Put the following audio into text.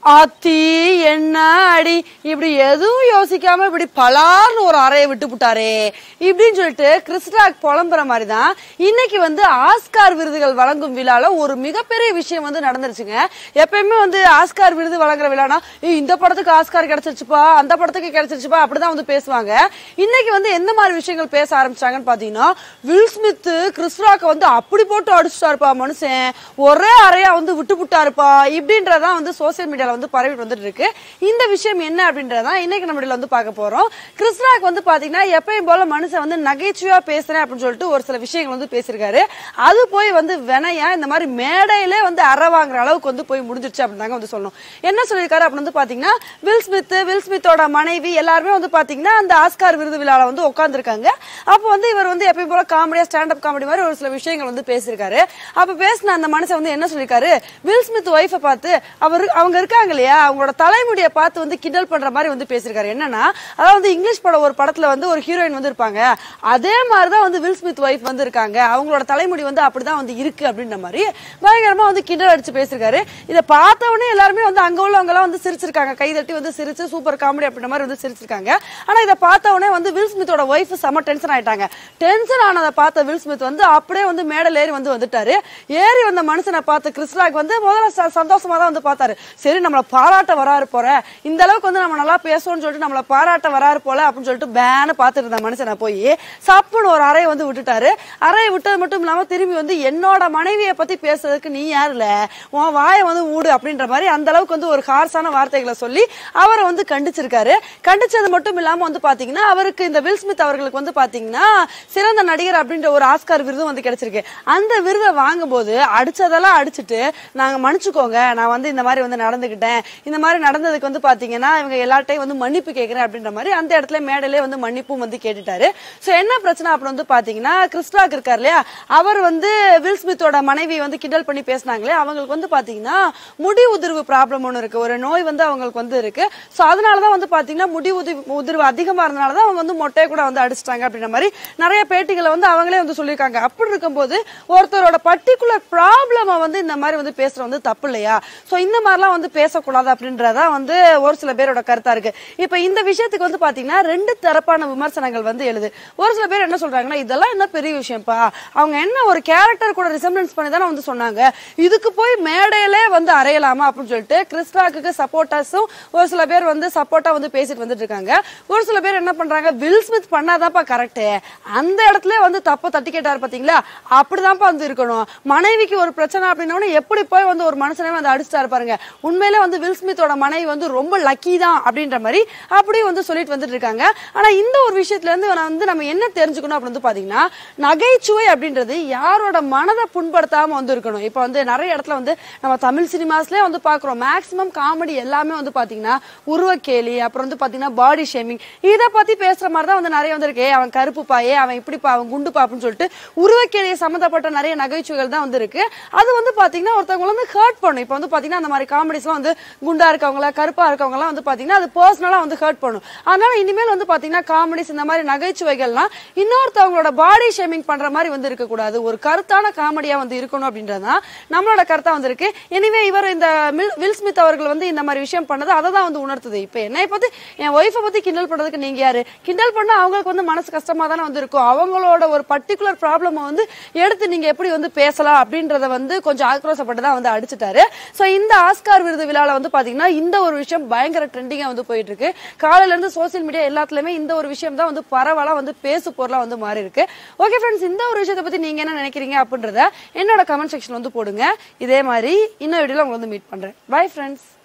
ஆத்தி என்ன அடி இப்படி எதுவும் யோசிக்காம இப்படி பலார்னு ஒரு அறையை விட்டு புட்டாரே இப்படின்னு சொல்லிட்டு கிறிஸ்டாக் புலம்புற மாதிரி தான் இன்னைக்கு வந்து ஆஸ்கார் விருதுகள் வழங்கும் விழால ஒரு மிகப்பெரிய விஷயம் வந்து நடந்துருச்சுங்க எப்பயுமே வந்து ஆஸ்கார் விருது வழங்குற விழானா "ஏய், இந்த படத்துக்கு ஆஸ்கார் கிடைச்சிருச்சுப்பா அந்த படத்துக்கு கிடைச்சிருச்சுப்பா அப்படிதான் வந்து பேசுவாங்க இன்னைக்கு வந்து எந்த மாதிரி விஷயங்கள் பேச ஆரம்பிச்சாங்கன்னு பாத்தீங்கன்னா வில் ஸ்மித் கிறிஸ்டாக்க வந்து அப்படி போட்டு அடிச்சுட்டாருப்பா மனுஷன் ஒரே அறையா வந்து விட்டு புட்டாருப்பா இப்படின்றதான் வந்து சோசியல் மீடியால வந்து பரவிட்டு வந்துட்டு இருக்கு இந்த விஷயம் என்ன அப்படின்றதான் இன்னைக்கு நம்ம இதுல வந்து பார்க்க போறோம் கிறிஸ்டாக் வந்து பாத்தீங்கன்னா எப்பயும் போல மனுஷன் வந்து நகைச்சுவையா பேசுறேன் அப்படின்னு சொல்லிட்டு ஒரு சில விஷயங்கள் வந்து பேசியிருக்காரு அது போய் வந்து வினையா இந்த மாதிரி மேடையிலே வந்து அற வாங்குற அளவுக்கு வந்து போய் முடிஞ்சிருச்சு அப்படின்னு தாங்க வந்து சொல்லணும் என்ன சொல்லியிருக்காரு அப்படின்னு வந்து பாத்தீங்கன்னா வில் ஸ்மித் வில் ஸ்மித்தோட மனைவி எல்லாருமே வந்து பாத்தீங்கன்னா அந்த ஆஸ்கார் விருது விழால வந்து உட்காந்துருக்காங்க அப்போ வந்து இவர் வந்து எப்பயும் போல காமெடியா ஸ்டாண்ட் அப் காமெடி மாதிரி ஒரு சில விஷயங்கள் வந்து பேசியிருக்காரு அப்ப பேசின அந்த மனுஷன் வந்து என்ன சொல்லியிருக்காரு வில் ஸ்மித் ஒய்ஃபை பார்த்து அவர் அவங்க இருக்காங்க இல்லையா அவங்களோட தலைமுடியை பார்த்து வந்து கிண்டல் பண்ற மாதிரி வந்து பேசியிருக்காரு என்னன்னா அதாவது இங்கிலீஷ் படம் ஒரு படத்துல வந்து ஒரு ஹீரோயின் வந்து இருப்பாங்க அதே மாதிரிதான் வந்து வில் ஸ்மித் ஒய்ஃப் வந்து இருக்காங்க அவங்களோட தலைமுடி வந்து அப்படிதான் வந்து இருக்கு அப்படின்ற மாதிரி பயங்கரமா வந்து கிண்டல் அடிச்சு பேசியிருக்காரு இதை பார்த்த உடனே எல்லாருமே வந்து அங்க உள்ளவங்க எல்லாம் வந்து சிரிச்சிருக்காங்க கைதட்டி வந்து சிரிச்சு சூப்பர் காமெடி அப்படின்ற மாதிரி வந்து சிரிச்சிருக்காங்க ஆனா இதை பார்த்த உடனே வந்து வில் ஸ்மித்தோட ஒய்ஃப் செம டென்ஷன் ஆயிட்டாங்க டென்ஷன் ஆனதை பார்த்த வில் ஸ்மித் வந்து அப்படியே வந்து மேடல் ஏறி வந்து வந்துட்டாரு ஏறி வந்த மனுஷனை பார்த்து கிறிஸ்லாக் வந்து முதல்ல ச- சந்தோஷமா தான் வந்து பார்த்தாரு சரி நம்மள பாராட்ட வராரு போற இந்த அளவுக்கு வந்து நம்ம நல்லா பேசுவோம்னு சொல்லிட்டு நம்மள பாராட்ட வராரு போல அப்படின்னு சொல்லிட்டு பேனு பார்த்துட்டு இருந்த மனுஷனை போய் சப்புன்னு ஒரு அறையை வந்து விட்டுட்டாரு அறையை விட்டது மட்டும் இல்லாம திரும்பி வந்து என்னோட மனைவியை பத்தி பேசுறதுக்கு நீ யார் இல்ல உன் வாயை வந்து மூடு அப்படின்ற மாதிரி அந்த அளவுக்கு வந்து ஒரு ஹார்ஸான வார்த்தைகளை சொல்லி அவரை வந்து கண்டிச்சிருக்காரு கண்டிச்சது மட்டும் இல்லாம வந்து பாத்தீங்கன்னா அவருக்கு இந்த வில் ஸ்மித் அவர்களுக்கு வந்து பாத்தீங்கன்னா சிறந்த நடிகர் அப்படின்ற ஒரு ஆஸ்கார் விருதும் வந்து கிடைச்சிருக்கு அந்த விருதை வாங்கும்போது அடிச்சதெல்லாம் அடிச்சிட்டு நாங்க மன்னிச்சுக்கோங்க நான் வந்து இந்த மாதிரி வந்து நடந்துக்கிட்டேன் இந்த மாதிரி நடந்ததுக்கு வந்து பாத்தீங்கன்னா இவங்க எல்லார்ட்டையும் வந்து மன்னிப்பு கேட்கிறேன் அப்படின்ற மாதிரி அந்த இடத்துல மேடையிலே வந்து மன்னிப்பும் வந்து கேட்டுட்டாரு சோ என்ன பிரச்சனை அப்படின்னு வந்து பாத்தீங்கன்னா கிறிஸ்டாக் இருக்கார் இல்லையா அவர் வந்து வில் ஸ்மித்தோட மனைவி வந்து கிண்டல் பண்ணி பேசினாங்களே அவங்களுக்கு வந்து பாத்தீங்கன்னா முடி உதிர்வு ப்ராப்ளம் ஒன்று இருக்கு ஒரு நோய் வந்து அவங்களுக்கு வந்து இருக்கு சோ அதனாலதான் வந்து பாத்தீங்கன்னா முடி உதிர்வு உதிர்வு அதிகமா இருந்தனாலதான் அவங்க வந்து மொட்டையை கூட வந்து அடிச்சிட்டாங்க அப்படின்ற மாதிரி நிறைய பேட்டிகளை வந்து அவங்களே வந்து சொல்லியிருக்காங்க அப்படி இருக்கும்போது ஒருத்தரோட பர்டிகுலர் ப்ராப்ளம வந்து இந்த மாதிரி வந்து பேசுற வந்து தப்பு இல்லையா சோ இந்த மாதிரிலாம் வந்து பேசக்கூடாது அப்படின்றதா வந்து ஒரு சில பேரோட கருத்தா இருக்கு இப்ப இந்த விஷயத்துக்கு வந்து பாத்தீங்கன்னா ரெண்டு தரப்பான விமர்சனங்கள் வந்து எழுது ஒரு சில பேர் என்ன சொல்றாங்கன்னா இதெல்லாம் என்ன பெரிய விஷயம்ப்பா அவங்க என்ன ஒரு கேரக்டர் கூட ரிசம்பிளன்ஸ் பண்ணி தானே வந்து சொன்னாங்க இதுக்கு போய் மேடையிலே வந்து அறையலாமா அப்படின்னு சொல்லிட்டு கிறிஸ்டாக்கு சப்போர்ட்டர்ஸும் ஒரு சில பேர் வந்து சப்போர்ட்டா வந்து பேசிட்டு வந்துட்டு இருக்காங்க ஒரு சில பேர் என்ன பண்றாங்க வில் ஸ்மித் பண்ணாதான்ப்பா கரெக்ட் அந்த இடத்துல வந்து தப்பு தட்டி கேட்டாரு பாத்தீங்களா அப்படிதான்ப்பா வந்து இருக்கணும் மனைவிக்கு ஒரு பிரச்சனை அப்படின்னா எப்படி போய் வந்து ஒரு மனுஷனே வந்து அடிச்சுட்டாரு பாருங்க உண்மையிலே வந்து வில் ஸ்மித்தோட மனைவி வந்து ரொம்ப லக்கி தான் அப்படின்ற மாதிரி அப்படியே வந்து சொல்லிட்டு வந்துட்டு இருக்காங்க ஆனா இந்த ஒரு விஷயத்துல இருந்து நான் வந்து நம்ம என்ன தெரிஞ்சுக்கணும் அப்படின்னு வந்து பாத்தீங்கன்னா நகைச்சுவை அப்படின்றது யாரோட மனதை புண்படுத்தாம வந்து இருக்கணும் இப்ப வந்து நிறைய இடத்துல வந்து நம்ம தமிழ் சினிமாஸ்லயே வந்து பாக்குறோம் மேக்சிமம் காமெடி எல்லாமே வந்து பாத்தீங்கன்னா உருவக்கேலி அப்புறம் வந்து பாத்தீங்கன்னா பாடி ஷேமிங் இத பத்தி பேசுற மாதிரி தான் வந்து நிறைய வந்து இருக்கு ஏய், அவன் கருப்பு பாயே அவன் இப்படிப்பா அவன் குண்டுப்பா அப்படின்னு சொல்லிட்டு உருவக்கேலியை சம்பந்தப்பட்ட நிறைய நகைச்சுவைகள் தான் வந்து இருக்கு அது வந்து பாத்தீங்கன்னா ஒருத்தவங்க வந்து ஹர்ட் பண்ணும் இப்ப வந்து பாத்தீங்கன்னா அந்த மாதிரி காமெடிஸ்லாம் வந்து குண்டா இருக்கவங்கள கருப்பா இருக்கவங்க எல்லாம் வந்து பாத்தீங்கன்னா அது பர்சனலா வந்து ஹர்ட் பண்ணும் அதனால இனிமேல் வந்து பாத்தீங்கன்னா காமெடிஸ் இந்த மாதிரி நகைச்சுவைகள்லாம் இன்னொருத்தவங்களோட பாடி ஷேமிங் பண்ற மாதிரி வந்து இருக்க கூடாது ஒரு கருத்தான காமெடியா வந்து இருக்கணும் அப்படின்றதுதான் நம்மளோட கருத்தா வந்து இருக்கு எனிவே இவர் இந்த மில்- வில் ஸ்மித் அவர்கள் வந்து இந்த மாதிரி விஷயம் பண்ணது அதை தான் வந்து உணர்த்துது இப்ப என்னை பத்தி என் ஒய்ஃபை பத்தி கிண்டல் பண்றதுக்கு நீங்க யாரு கிண்டல் பண்ணா அவங்களுக்கு வந்து மனசு கஷ்டமா தானே வந்து இருக்கும் அவங்களோட ஒரு பர்டிகுலர் ப்ராப்ளம் வந்து எடுத்து நீங்க எப்படி வந்து பேசலாம் அப்படின்றத வந்து கொஞ்சம் ஆக்ரோசப்பட்டு தான் வந்து அடிச்சிட்டாரு சோ இந்த ஆஸ்கார் விருது விழால வந்து பாத்தீங்கன்னா இந்த ஒரு விஷயம் பயங்கர ட்ரெண்டிங்கா வந்து போயிட்டு இருக்கு காலையில இருந்து சோசியல் மீடியா எல்லாத்துலயுமே இந்த ஒரு விஷயம் தான் வந்து பரவலா வந்து பேசு பொருளா வந்து மாறி இருக்கு ஓகே ஃப்ரெண்ட்ஸ் இந்த ஒரு விஷயத்தை பத்தி நீங்க என்ன நினைக்கிறீங்க அப்படின்றத என்னோட கமெண்ட் செக்ஷன் வந்து போடுங்க இதே மாதிரி இன்னொரு வீடியோல உங்களை வந்து மீட் பண்றேன் பை ஃப்ரெண்ட்ஸ்